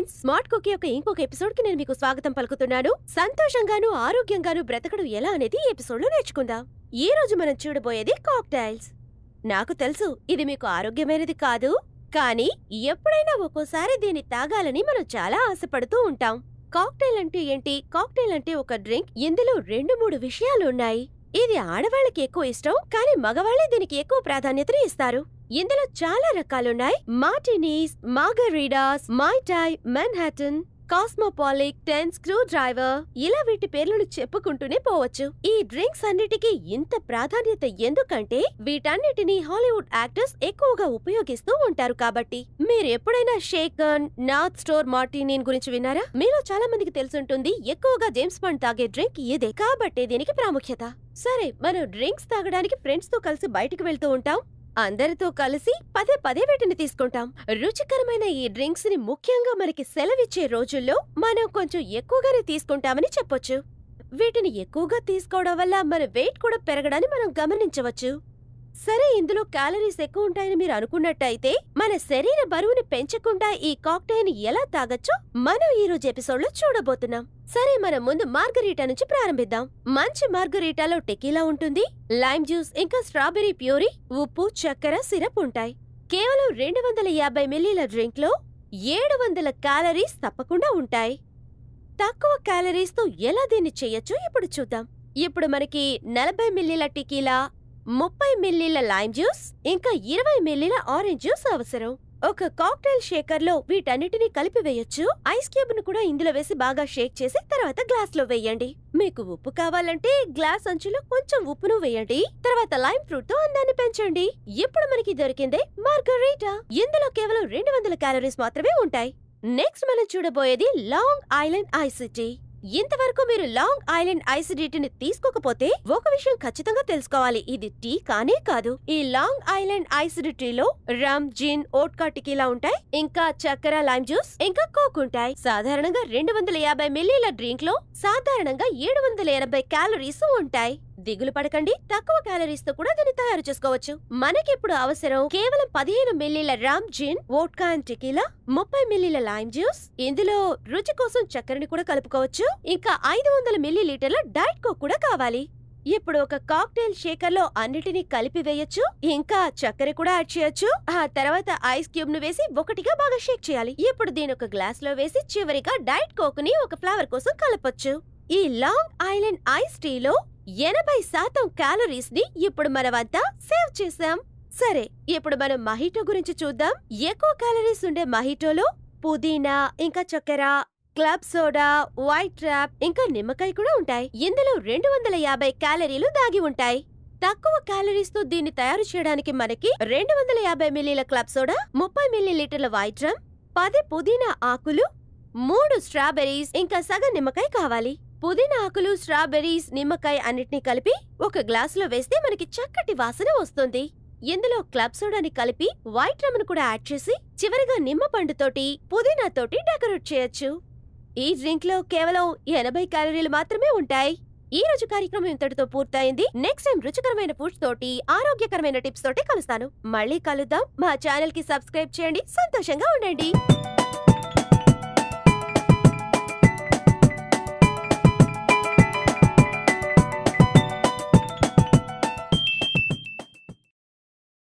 friends smart cookie యొక్క ఇంకొక episode కి నేను మీకు స్వాగతం పలుకుతున్నాను సంతోషంగాను ఆరోగ్యంగాను బ్రతకడం ఎలా అనేది ఈ ఎపిసోడ్ లో నేర్చుకుందాం ఈ రోజు మనం చూడబోయేది కాక్టైల్స్ నాకు తెలుసు ఇది మీకు ఆరోగ్యమైనది కాదు కానీ ఎప్పుడైనా ఒక్కోసారి దీన్ని తాగాలని మనం చాలా ఆశపడుతూ ఉంటాం కాక్టైల్ అంటే ఏంటి కాక్టైల్ అంటే ఒక డ్రింక్ ఇందులో రెండు మూడు విషయాలు ఉన్నాయి ఇది ఆడవాళ్ళకి ఎక్కువ ఇష్టం కానీ మగవాళ్ళే దీనికి ఎక్కువ ప్రాధాన్యతని ఇస్తారు ఇందులో చాలా రకాలున్నాయి martinis margaritas mai tai Manhattan cosmopolitan టెన్ స్క్రూ డ్రైవర్ ఇలా వీటి పేర్లను చెప్పుకుంటూనే పోవచ్చు ఈ డ్రింక్స్ అన్నిటికీ ఇంత ప్రాధాన్యత ఎందుకంటే వీటన్నిటిని హాలీవుడ్ యాక్టర్స్ ఎక్కువగా ఉపయోగిస్తూ ఉంటారు కాబట్టి మీరు ఎప్పుడైనా షేకన్ నార్త్ స్టోర్ మార్టినీన్ గురించి విన్నారా మీలో చాలా మందికి తెలుసుంటుంది ఎక్కువగా జేమ్స్ బాండ్ తాగే డ్రింక్ ఇదే కాబట్టే దీనికి ప్రాముఖ్యత సరే మనం డ్రింక్స్ తాగడానికి ఫ్రెండ్స్ తో కలిసి బయటికి వెళ్తూ ఉంటాం అందరితో కలిసి పదే పదే వీటిని తీసుకుంటాం రుచికరమైన ఈ డ్రింక్స్ ని ముఖ్యంగా మనకి సెలవిచ్చే రోజుల్లో మనం కొంచెం ఎక్కువగానే తీసుకుంటామని చెప్పొచ్చు వీటిని ఎక్కువగా తీసుకోవడం వల్ల మన వెయిట్ కూడా పెరగడాన్ని మనం గమనించవచ్చు సరే ఇందులో క్యాలరీస్ ఎక్కువ ఉంటాయని మీరు అనుకున్నట్టయితే మన శరీర బరువుని పెంచకుండా ఈ కాక్టైల్ ని ఎలా తాగొచ్చో మనం ఈ రోజు ఎపిసోడ్ లో చూడబోతున్నాం సరే మనం ముందు మార్గరీటా నుంచి ప్రారంభిద్దాం మంచి మార్గరీటాలో టెకీలా ఉంటుంది లైమ్ జ్యూస్ ఇంకా స్ట్రాబెర్రీ ప్యూరీ ఉప్పు చక్కెర సిరప్ ఉంటాయి కేవలం రెండు వందల యాభై మిల్లీల డ్రింక్ లో ఏడు వందల క్యాలరీస్ తప్పకుండా ఉంటాయి తక్కువ క్యాలరీస్ తో ఎలా దీన్ని చెయ్యొచ్చో ఇప్పుడు చూద్దాం ఇప్పుడు మనకి నలభై మిల్లీల టికీలా ముప్పై మిల్లీల లైమ్ జ్యూస్ ఇంకా ఇరవై మిల్లీల ఆరెంజ్ జ్యూస్ అవసరం ఒక కాక్టైల్ షేకర్ లో వీటన్నిటిని కలిపి వేయొచ్చు ఐస్ క్యూబ్ ను కూడా ఇందులో వేసి బాగా షేక్ చేసి తర్వాత గ్లాస్ లో వేయండి మీకు ఉప్పు కావాలంటే గ్లాస్ అంచులో కొంచెం ఉప్పును వేయండి తర్వాత లైమ్ ఫ్రూట్ తో అందాన్ని పెంచండి ఇప్పుడు మనకి దొరికిందే మార్గరీటా ఇందులో కేవలం రెండు వందల క్యాలరీస్ మాత్రమే ఉంటాయి నెక్స్ట్ మనం చూడబోయేది లాంగ్ ఐలాండ్ ఐసిటీ ఇంతవరకు మీరు లాంగ్ ఐలాండ్ ఐసిడిటీని తీసుకోకపోతే ఒక విషయం ఖచ్చితంగా తెలుసుకోవాలి ఇది టీ కానే కాదు ఈ లాంగ్ ఐలాండ్ ఐసిడిటీలో రమ్ జిన్ ఓట్కా టికీలా ఉంటాయి ఇంకా చక్కెర లైమ్ జ్యూస్ ఇంకా కోక్ ఉంటాయి సాధారణంగా రెండు వందల యాభై మిల్లీల డ్రింక్ లో సాధారణంగా ఏడు వందల ఎనభై క్యాలరీస్ ఉంటాయి దిగులు పడకండి తక్కువ క్యాలరీస్ తో కూడా దీన్ని తయారు చేసుకోవచ్చు మనకిప్పుడు అవసరం కేవలం పదిహేను మిల్లీల rum gin vodka and tequila ముప్పై మిల్లీల లైమ్ జ్యూస్ ఇందులో రుచి కోసం చక్కెరని కూడా కలుపుకోవచ్చు ఇంకా ఐదు వందల మిల్లీ లీటర్ల డైట్ కోక్ కూడా కావాలి ఇప్పుడు ఒక కాక్టైల్ షేకర్ లో అన్నిటినీ కలిపి వేయొచ్చు ఇంకా చక్కెర కూడా యాడ్ చేయొచ్చు ఆ తర్వాత ఐస్ క్యూబ్ ను వేసి ఒకటిగా బాగా షేక్ చేయాలి ఇప్పుడు దీని ఒక గ్లాస్ లో వేసి చివరిగా డైట్ కోక్ ని ఒక ఫ్లేవర్ కోసం కలపొచ్చు ఈ లాంగ్ ఐలాండ్ ఐస్ టీలో ఎనభై శాతం క్యాలరీస్ ని ఇప్పుడు మనమంతా సేవ్ చేసాం సరే ఇప్పుడు మనం మహిటో గురించి చూద్దాం ఎక్కువ క్యాలరీస్ ఉండే మహిటోలో పుదీనా ఇంకా చక్కెర క్లబ్ సోడా వైట్ ట్రాప్ ఇంకా నిమ్మకాయ కూడా ఉంటాయి ఇందులో రెండు వందల యాభై క్యాలరీలు దాగి ఉంటాయి తక్కువ క్యాలరీస్ తో దీన్ని తయారు చేయడానికి మనకి రెండు వందల యాభై మిల్లీల క్లబ్ సోడా ముప్పై మిల్లీ లీటర్ల వైట్ డ్రమ్ పది పుదీనా ఆకులు మూడు స్ట్రాబెర్రీస్ ఇంకా సగం నిమ్మకాయ కావాలి పుదీనా ఆకులు స్ట్రాబెర్రీస్ నిమ్మకాయ అన్నిటినీ కలిపి ఒక గ్లాసులో వేస్తే మనకి చక్కటి వాసన వస్తుంది ఇందులో క్లబ్ సోడాని కలిపి వైట్ రమ్ను కూడా యాడ్ చేసి చివరిగా నిమ్మ పండుతోటి పుదీనాతోటి డెకరేట్ చేయొచ్చు ఈ డ్రింక్ లో కేవలం ఎనభై క్యాలరీలు మాత్రమే ఉంటాయి ఈ రోజు కార్యక్రమం ఇంతటితో పూర్తయింది నెక్స్ట్ టైం రుచికరమైన ఫుడ్స్ తోటి ఆరోగ్యకరమైన టిప్స్ తోటి కలుస్తాను మళ్ళీ కలుద్దాం మా ఛానల్ కి సబ్స్క్రైబ్ చేయండి సంతోషంగా ఉండండి